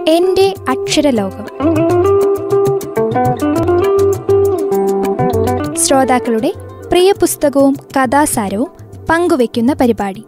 എൻ്റെ അക്ഷരലോകം ശ്രോതാക്കളുടെ പ്രിയ പുസ്തകവും കഥാസാരവും പങ്കുവയ്ക്കുന്ന പരിപാടി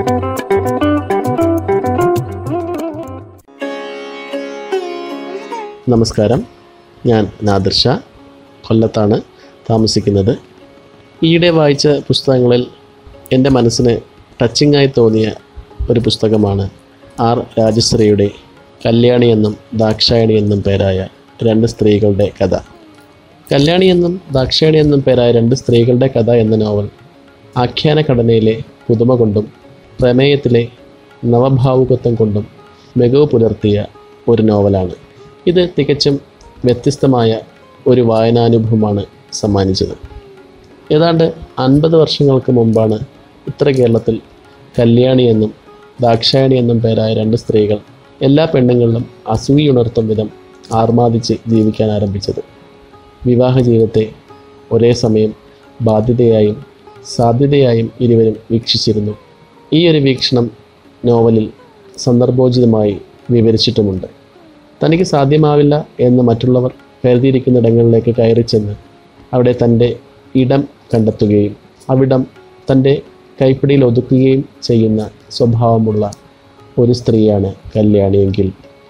നമസ്കാരം ഞാൻ നാദിർ ഷാ കൊല്ലത്താണ് താമസിക്കുന്നത് ഈയിടെ വായിച്ച പുസ്തകങ്ങളിൽ എൻ്റെ മനസ്സിന് ടച്ചിങ്ങായി തോന്നിയ ഒരു പുസ്തകമാണ് ആർ രാജശ്രീയുടെ കല്യാണി എന്നും ദാക്ഷായണി എന്നും പേരായ രണ്ട് സ്ത്രീകളുടെ കഥ കല്യാണി എന്നും ദാക്ഷായണി എന്നും പേരായ രണ്ട് സ്ത്രീകളുടെ കഥ എന്ന നോവൽ ആഖ്യാന ഘടനയിലെ പുതുമ കൊണ്ടും പ്രമേയത്തിലെ നവഭാവുകത്വം കൊണ്ടും മികവ് പുലർത്തിയ ഒരു നോവലാണ് ഇത് തികച്ചും വ്യത്യസ്തമായ ഒരു വായനാനുഭവമാണ് സമ്മാനിച്ചത് ഏതാണ്ട് അൻപത് വർഷങ്ങൾക്ക് മുമ്പാണ് ഉത്തര കേരളത്തിൽ കല്യാണി എന്നും ദാക്ഷായണി എന്നും പേരായ രണ്ട് സ്ത്രീകൾ എല്ലാ പെണ്ണുങ്ങളിലും അസൂയുണർത്തും വിധം ആർമാദിച്ച് ജീവിക്കാൻ ആരംഭിച്ചത് വിവാഹ ജീവിതത്തെ ഒരേ സമയം ബാധ്യതയായും സാധ്യതയായും ഇരുവരും വീക്ഷിച്ചിരുന്നു ഈ ഒരു വീക്ഷണം നോവലിൽ സന്ദർഭോചിതമായി വിവരിച്ചിട്ടുമുണ്ട് തനിക്ക് സാധ്യമാവില്ല എന്ന് മറ്റുള്ളവർ കരുതിയിരിക്കുന്നിടങ്ങളിലേക്ക് കയറി ചെന്ന് അവിടെ തൻ്റെ ഇടം കണ്ടെത്തുകയും അവിടം തൻ്റെ കൈപ്പിടിയിൽ ഒതുക്കുകയും ചെയ്യുന്ന സ്വഭാവമുള്ള ഒരു സ്ത്രീയാണ് കല്യാണിയെങ്കിൽ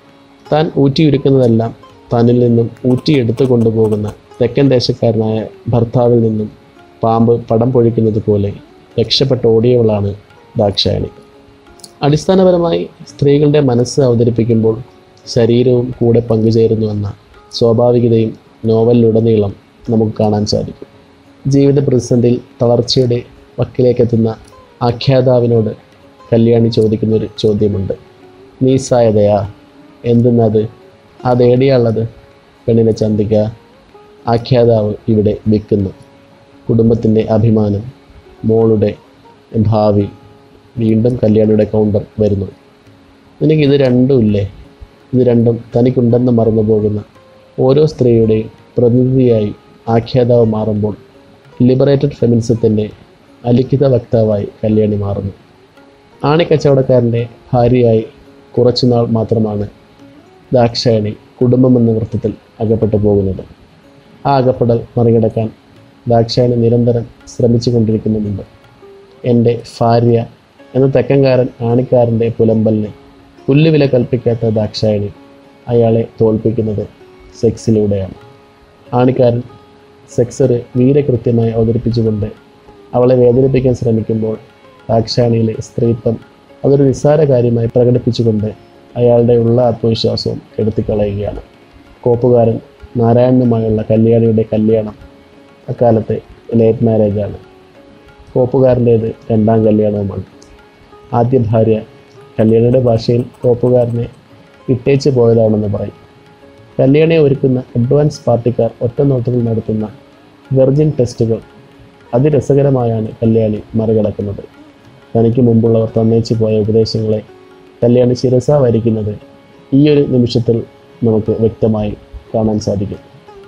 താൻ ഊറ്റിയൊരുക്കുന്നതെല്ലാം തന്നിൽ നിന്നും ഊറ്റിയെടുത്തു കൊണ്ടുപോകുന്ന തെക്കൻ ദേശക്കാരനായ ഭർത്താവിൽ നിന്നും പാമ്പ് പടം പൊഴിക്കുന്നത് പോലെ രക്ഷപ്പെട്ട ഓടിയവളാണ് ദാക്ഷായണി അടിസ്ഥാനപരമായി സ്ത്രീകളുടെ മനസ്സ് അവതരിപ്പിക്കുമ്പോൾ ശരീരവും കൂടെ പങ്കുചേരുന്നുവെന്ന സ്വാഭാവികതയും നോവലിലുടനീളം നമുക്ക് കാണാൻ സാധിക്കും ജീവിത പ്രതിസന്ധിയിൽ തളർച്ചയുടെ വക്കിലേക്കെത്തുന്ന ആഖ്യാതാവിനോട് കല്യാണി ചോദിക്കുന്നൊരു ചോദ്യമുണ്ട് നീസായതയാ എന്തെന്നത് അതേടിയുള്ളത് പെണ്ണിനെ ചന്തിക ആഖ്യാതാവ് ഇവിടെ വിൽക്കുന്നു കുടുംബത്തിൻ്റെ അഭിമാനം മോളുടെ ഭാവി വീണ്ടും കല്യാണിയുടെ കൗണ്ടർ വരുന്നു നിനക്ക് ഇത് രണ്ടും ഇല്ലേ ഇത് രണ്ടും തനിക്കുണ്ടെന്ന് മറന്നു പോകുന്ന ഓരോ സ്ത്രീയുടെയും പ്രതിനിധിയായി ആഖ്യാതാവ് മാറുമ്പോൾ ലിബറേറ്റഡ് ഫെമിനിസത്തിൻ്റെ അലിഖിത വക്താവായി കല്യാണി മാറുന്നു ആണിക്കച്ചവടക്കാരൻ്റെ ഭാര്യയായി കുറച്ചുനാൾ മാത്രമാണ് ദാക്ഷായണി കുടുംബം എന്ന വൃത്തത്തിൽ അകപ്പെട്ടു പോകുന്നത് ആ അകപ്പെടൽ മറികടക്കാൻ ദാക്ഷായണി നിരന്തരം ശ്രമിച്ചു കൊണ്ടിരിക്കുന്നുമുണ്ട് എൻ്റെ ഭാര്യ എന്ന തെക്കൻകാരൻ ആണിക്കാരൻ്റെ പുലമ്പലിന് പുല്ലുവില കൽപ്പിക്കാത്ത ദാക്ഷായണി അയാളെ തോൽപ്പിക്കുന്നത് സെക്സിലൂടെയാണ് ആണിക്കാരൻ സെക്സറ് വീരകൃത്യമായി അവതരിപ്പിച്ചുകൊണ്ട് അവളെ വേദനിപ്പിക്കാൻ ശ്രമിക്കുമ്പോൾ ദാക്ഷായണിയിലെ സ്ത്രീത്വം അതൊരു നിസ്സാര കാര്യമായി പ്രകടിപ്പിച്ചുകൊണ്ട് അയാളുടെ ഉള്ള ആത്മവിശ്വാസവും കെടുത്തിക്കളയുകയാണ് കോപ്പുകാരൻ നാരായണനുമായുള്ള കല്യാണിയുടെ കല്യാണം അക്കാലത്തെ ലേറ്റ് മാരേജാണ് കോപ്പുകാരൻ്റേത് രണ്ടാം കല്യാണവുമാണ് ആദ്യ ഭാര്യ കല്യാണിയുടെ ഭാഷയിൽ കോപ്പുകാരനെ ഇട്ടേച്ച് പോയതാണെന്ന് പറയും കല്യാണിയെ ഒരുക്കുന്ന അഡ്വാൻസ് പാർട്ടിക്കാർ ഒറ്റ നോട്ടത്തിൽ നടത്തുന്ന വെർജിൻ ടെസ്റ്റുകൾ അതിരസകരമായാണ് കല്യാണി മറികടക്കുന്നത് തനിക്ക് മുമ്പുള്ളവർ തന്നേച്ചു പോയ ഉപദേശങ്ങളെ കല്യാണി ശിരസ വരിക്കുന്നത് ഈ ഒരു നിമിഷത്തിൽ നമുക്ക് വ്യക്തമായി കാണാൻ സാധിക്കും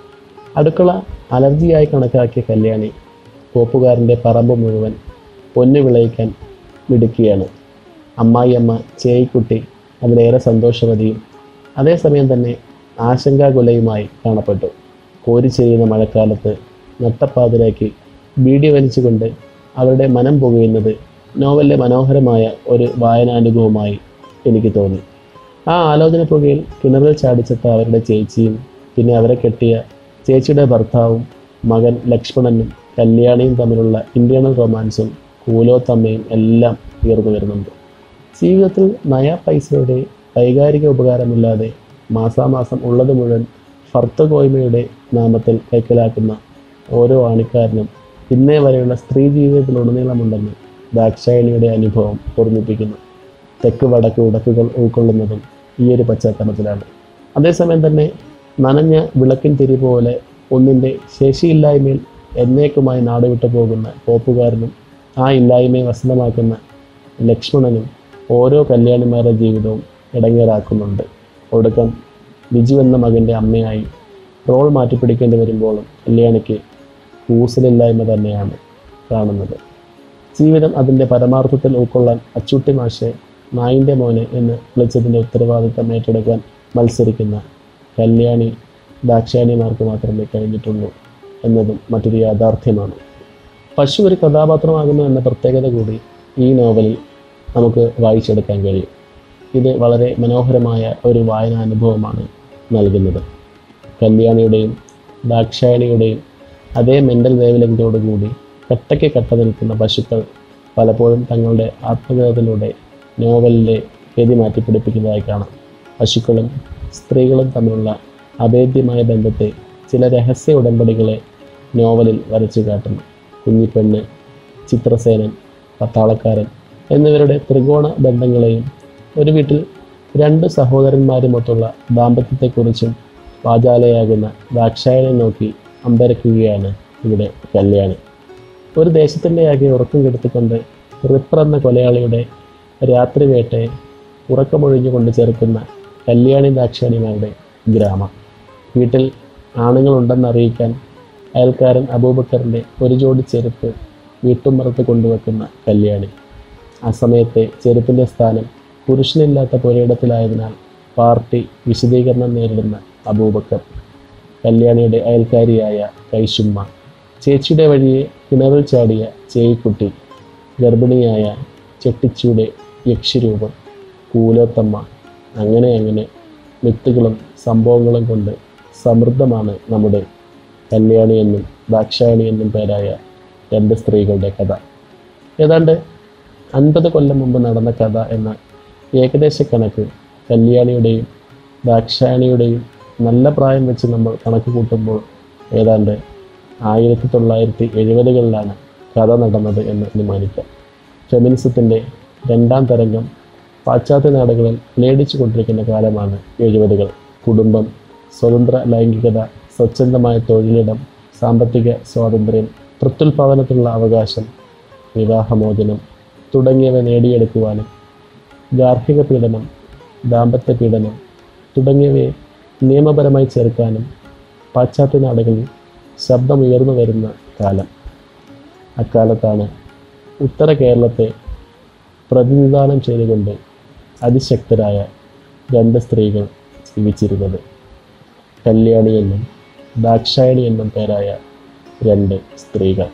അടുക്കള അലർജിയായി കണക്കാക്കിയ കല്യാണി കോപ്പുകാരൻ്റെ പറമ്പ് മുഴുവൻ പൊന്നു വിളയിക്കാൻ മിടുക്കിയാണ് അമ്മായിയമ്മ ചേയിക്കുട്ടി അതിലേറെ സന്തോഷവതിയും അതേസമയം തന്നെ ആശങ്കാകുലയുമായി കാണപ്പെട്ടു കോരി ചെയ്യുന്ന മഴക്കാലത്ത് നട്ടപ്പാതിരാക്കി ബീഡി വലിച്ചുകൊണ്ട് അവരുടെ മനം പുകയുന്നത് നോവലിലെ മനോഹരമായ ഒരു വായനാനുഭവമായി എനിക്ക് തോന്നി ആ ആലോചന പുകയിൽ കിണറിൽ ചാടിച്ചെത്ത അവരുടെ ചേച്ചിയും പിന്നെ അവരെ കെട്ടിയ ചേച്ചിയുടെ ഭർത്താവും മകൻ ലക്ഷ്മണനും കല്യാണിയും തമ്മിലുള്ള ഇന്റേണൽ റൊമാൻസും കൂലോത്തമ്മയും എല്ലാം ഉയർന്നു വരുന്നുണ്ട് ജീവിതത്തിൽ നയ പൈസയുടെ വൈകാരിക ഉപകാരമില്ലാതെ മാസാമാസം ഉള്ളത് മുഴുവൻ ഫർത്തകോയ്മയുടെ നാമത്തിൽ കൈക്കലാക്കുന്ന ഓരോ ആണിക്കാരനും ഇന്നേ വരെയുള്ള സ്ത്രീ ജീവിതത്തിലുടനീളമുണ്ടെന്ന് ദാക്ഷായണിയുടെ അനുഭവം ഓർമ്മിപ്പിക്കുന്നു തെക്ക് വടക്ക് ഉടക്കുകൾ ഉൾക്കൊള്ളുന്നതും ഈ ഒരു പശ്ചാത്തലത്തിലാണ് അതേസമയം തന്നെ നനഞ്ഞ വിളക്കിൻ തിരി പോലെ ഒന്നിൻ്റെ ശേഷിയില്ലായ്മയിൽ എന്നേക്കുമായി നാടുവിട്ടു പോകുന്ന കോപ്പുകാരനും ആ ഇല്ലായ്മയെ വസന്തമാക്കുന്ന ലക്ഷ്മണനും ഓരോ കല്യാണിമാരുടെ ജീവിതവും ഇടങ്ങേറാക്കുന്നുണ്ട് ഒടുക്കം ബിജു എന്ന മകൻ്റെ അമ്മയായി റോൾ മാറ്റിപ്പിടിക്കേണ്ടി വരുമ്പോഴും കല്യാണിക്ക് കൂസലില്ലായ്മ തന്നെയാണ് കാണുന്നത് ജീവിതം അതിൻ്റെ പരമാർത്ഥത്തിൽ ഉൾക്കൊള്ളാൻ അച്ചൂട്ടി മാഷെ നായിൻ്റെ മോനെ എന്ന് വിളിച്ചതിൻ്റെ ഉത്തരവാദിത്തം ഏറ്റെടുക്കാൻ മത്സരിക്കുന്ന കല്യാണി ദാക്ഷായണിമാർക്ക് മാത്രമേ കഴിഞ്ഞിട്ടുള്ളൂ എന്നതും മറ്റൊരു യാഥാർത്ഥ്യമാണ് പശു ഒരു കഥാപാത്രമാകുന്നു എന്ന പ്രത്യേകത കൂടി ഈ നോവലിൽ നമുക്ക് വായിച്ചെടുക്കാൻ കഴിയും ഇത് വളരെ മനോഹരമായ ഒരു വായനാനുഭവമാണ് നൽകുന്നത് കല്യാണിയുടെയും ദാക്ഷായണിയുടെയും അതേ മെൻ്റൽ വേവലെങ്കിലോടുകൂടി കട്ടയ്ക്ക് കട്ട നിൽക്കുന്ന പശുക്കൾ പലപ്പോഴും തങ്ങളുടെ ആത്മകഥയിലൂടെ നോവലിലെ ഗതി മാറ്റി പിടിപ്പിക്കുന്നതായി കാണാം പശുക്കളും സ്ത്രീകളും തമ്മിലുള്ള അഭേദ്യമായ ബന്ധത്തെ ചില രഹസ്യ ഉടമ്പടികളെ നോവലിൽ വരച്ചു കാട്ടുന്നു കുഞ്ഞിപ്പെണ്ണ് ചിത്രസേനൻ പട്ടാളക്കാരൻ എന്നിവരുടെ ത്രികോണ ബന്ധങ്ങളെയും ഒരു വീട്ടിൽ രണ്ട് സഹോദരന്മാരുമൊത്തുള്ള ദാമ്പത്യത്തെക്കുറിച്ചും വാചാലയാകുന്ന ദാക്ഷായനെ നോക്കി അമ്പരക്കുകയാണ് ഇവിടെ കല്യാണി ഒരു ദേശത്തിൻ്റെ ആകെ ഉറക്കം കെടുത്തിക്കൊണ്ട് റിപ്പർ എന്ന കൊലയാളിയുടെ രാത്രി വേട്ടയെ ഉറക്കമൊഴിഞ്ഞുകൊണ്ട് ചേർക്കുന്ന കല്യാണി ദാക്ഷാണിമാരുടെ ഗ്രാമം വീട്ടിൽ ആണുങ്ങളുണ്ടെന്നറിയിക്കാൻ അയൽക്കാരൻ അബൂബക്കറിൻ്റെ ഒരു ജോഡി ചെരുപ്പ് വീട്ടുമ്പുറത്ത് കൊണ്ടുവെക്കുന്ന കല്യാണി ആ സമയത്തെ ചെരുപ്പിൻ്റെ സ്ഥാനം പുരുഷനില്ലാത്ത പുരയിടത്തിലായതിനാൽ പാർട്ടി വിശദീകരണം നേരിടുന്ന അബൂബക്കർ കല്യാണിയുടെ അയൽക്കാരിയായ കൈശുമ്മ ചേച്ചിയുടെ വഴിയെ കിണറിൽ ചാടിയ ചേയിക്കുട്ടി ഗർഭിണിയായ ചെട്ടിച്ചൂടെ യക്ഷിരൂപം കൂലോത്തമ്മ അങ്ങനെ അങ്ങനെ മിത്തുകളും സംഭവങ്ങളും കൊണ്ട് സമൃദ്ധമാണ് നമ്മുടെ കല്യാണി എന്നും ദാക്ഷായണി എന്നും പേരായ രണ്ട് സ്ത്രീകളുടെ കഥ ഏതാണ്ട് അൻപത് കൊല്ലം മുമ്പ് നടന്ന കഥ എന്ന ഏകദേശ കണക്ക് കല്യാണിയുടെയും ദാക്ഷായണിയുടെയും നല്ല പ്രായം വെച്ച് നമ്മൾ കണക്ക് കൂട്ടുമ്പോൾ ഏതാണ്ട് ആയിരത്തി തൊള്ളായിരത്തി എഴുപതുകളിലാണ് കഥ നടന്നത് എന്ന് അനുമാനിക്കാം ഫെമിനിസത്തിൻ്റെ രണ്ടാം തരംഗം പാശ്ചാത്യ നാടുകളിൽ നേടിച്ചു കൊണ്ടിരിക്കുന്ന കാലമാണ് എഴുപതുകൾ കുടുംബം സ്വതന്ത്ര ലൈംഗികത സ്വച്ഛന്തമായ തൊഴിലിടം സാമ്പത്തിക സ്വാതന്ത്ര്യം പ്രത്യുൽപാദനത്തിനുള്ള അവകാശം വിവാഹമോചനം തുടങ്ങിയവ നേടിയെടുക്കുവാനും ഗാർഹിക പീഡനം ദാമ്പത്യ പീഡനം തുടങ്ങിയവയെ നിയമപരമായി ചേർക്കാനും പാശ്ചാത്യ നാടുകളിൽ ശബ്ദമുയർന്നു വരുന്ന കാലം അക്കാലത്താണ് ഉത്തര കേരളത്തെ പ്രതിനിധാനം ചെയ്തുകൊണ്ട് അതിശക്തരായ രണ്ട് സ്ത്രീകൾ ജീവിച്ചിരുന്നത് കല്യാണി എന്നും ദാക്ഷായണി എന്നും പേരായ രണ്ട് സ്ത്രീകൾ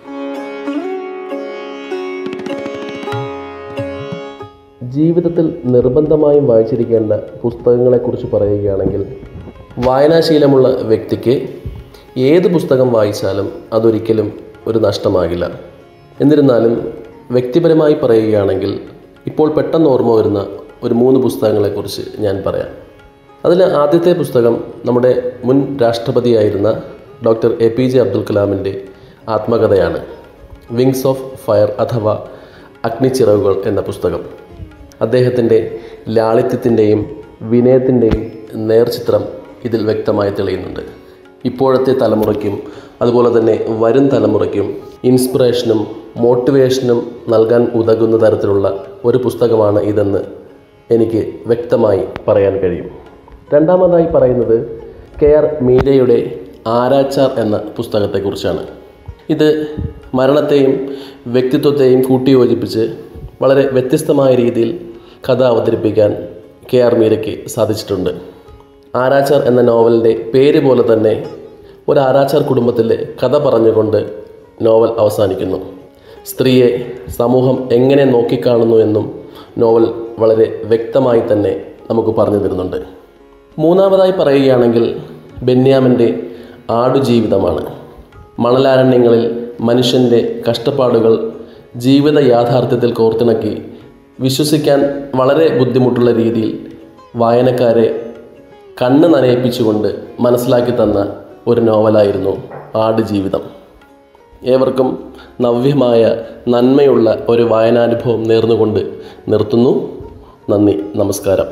ജീവിതത്തിൽ നിർബന്ധമായും വായിച്ചിരിക്കേണ്ട പുസ്തകങ്ങളെക്കുറിച്ച് പറയുകയാണെങ്കിൽ വായനാശീലമുള്ള വ്യക്തിക്ക് ഏത് പുസ്തകം വായിച്ചാലും അതൊരിക്കലും ഒരു നഷ്ടമാകില്ല എന്നിരുന്നാലും വ്യക്തിപരമായി പറയുകയാണെങ്കിൽ ഇപ്പോൾ പെട്ടെന്ന് ഓർമ്മ വരുന്ന ഒരു മൂന്ന് പുസ്തകങ്ങളെക്കുറിച്ച് ഞാൻ പറയാം അതിൽ ആദ്യത്തെ പുസ്തകം നമ്മുടെ മുൻ രാഷ്ട്രപതിയായിരുന്ന doctor A P J Abdul കലാമിൻ്റെ ആത്മകഥയാണ് വിങ്സ് ഓഫ് ഫയർ അഥവാ അഗ്നിച്ചിറകുകൾ എന്ന പുസ്തകം അദ്ദേഹത്തിൻ്റെ ലാളിത്യത്തിൻ്റെയും വിനയത്തിൻ്റെയും നേർചിത്രം ഇതിൽ വ്യക്തമായി തെളിയുന്നുണ്ട് ഇപ്പോഴത്തെ തലമുറയ്ക്കും അതുപോലെ തന്നെ വരും തലമുറയ്ക്കും ഇൻസ്പിറേഷനും മോട്ടിവേഷനും നൽകാൻ ഉതകുന്ന തരത്തിലുള്ള ഒരു പുസ്തകമാണ് ഇതെന്ന് എനിക്ക് വ്യക്തമായി പറയാൻ കഴിയും രണ്ടാമതായി പറയുന്നത് കെ ആർ മീരയുടെ ആരാച്ചാർ എന്ന പുസ്തകത്തെക്കുറിച്ചാണ് ഇത് മരണത്തെയും വ്യക്തിത്വത്തെയും കൂട്ടിയോജിപ്പിച്ച് വളരെ വ്യത്യസ്തമായ രീതിയിൽ കഥ അവതരിപ്പിക്കാൻ കെ ആർ മീരയ്ക്ക് സാധിച്ചിട്ടുണ്ട് ആരാച്ചാർ എന്ന നോവലിൻ്റെ പേര് പോലെ തന്നെ ഒരു ആരാച്ചാർ കുടുംബത്തിലെ കഥ പറഞ്ഞുകൊണ്ട് നോവൽ അവസാനിക്കുന്നു സ്ത്രീയെ സമൂഹം എങ്ങനെ നോക്കിക്കാണുന്നു എന്നും നോവൽ വളരെ വ്യക്തമായി തന്നെ നമുക്ക് പറഞ്ഞു തരുന്നുണ്ട് മൂന്നാമതായി പറയുകയാണെങ്കിൽ ബെന്യാമിൻ്റെ ആടുജീവിതമാണ് മണലാരണ്യങ്ങളിൽ മനുഷ്യൻ്റെ കഷ്ടപ്പാടുകൾ ജീവിത യാഥാർത്ഥ്യത്തിൽ കോർത്തിണക്കി വിശ്വസിക്കാൻ വളരെ ബുദ്ധിമുട്ടുള്ള രീതിയിൽ വായനക്കാരെ കണ്ണ് നനയിപ്പിച്ചുകൊണ്ട് മനസ്സിലാക്കി തന്ന ഒരു നോവലായിരുന്നു ആടുജീവിതം ഏവർക്കും നവ്യമായ നന്മയുള്ള ഒരു വായനാനുഭവം നേർന്നുകൊണ്ട് നിർത്തുന്നു നന്ദി നമസ്കാരം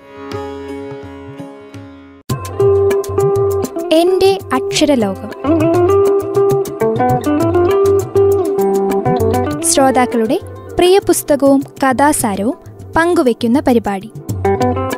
എൻ്റെ അക്ഷരലോകം ശ്രോതാക്കളുടെ പ്രിയ പുസ്തകവും കഥാസാരവും പങ്കുവയ്ക്കുന്ന പരിപാടി